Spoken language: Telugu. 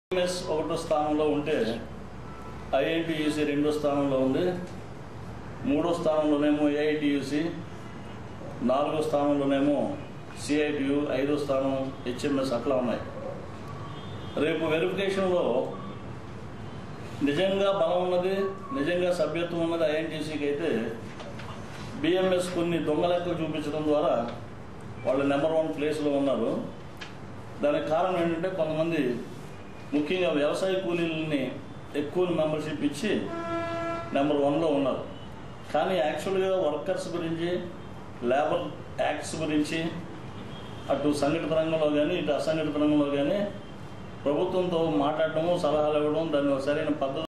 ఎంఎస్ ఒకటో స్థానంలో ఉంటే ఐఐటియుసి రెండో స్థానంలో ఉంది మూడో స్థానంలోనేమో ఏఐటియుసి నాలుగో స్థానంలోనేమో సిఐటియు ఐదో స్థానం హెచ్ఎంఎస్ అట్లా ఉన్నాయి రేపు వెరిఫికేషన్లో నిజంగా బలం ఉన్నది నిజంగా సభ్యత్వం ఉన్నది ఐఎన్టీసీకి అయితే బిఎంఎస్ కొన్ని దొంగ లెక్కలు చూపించడం ద్వారా వాళ్ళు నెంబర్ వన్ ప్లేస్లో ఉన్నారు దానికి కారణం ఏంటంటే కొంతమంది ముఖ్యంగా వ్యవసాయ కూలీలని ఎక్కువ మెంబర్షిప్ ఇచ్చి నెంబర్ వన్లో ఉన్నారు కానీ యాక్చువల్గా వర్కర్స్ గురించి లేబర్ యాక్ట్స్ గురించి అటు సంఘటిత రంగంలో కానీ ఇటు అసంఘటిత రంగంలో కానీ ప్రభుత్వంతో మాట్లాడటము సలహాలు ఇవ్వడం దాన్ని ఒక సరైన పద్ధతి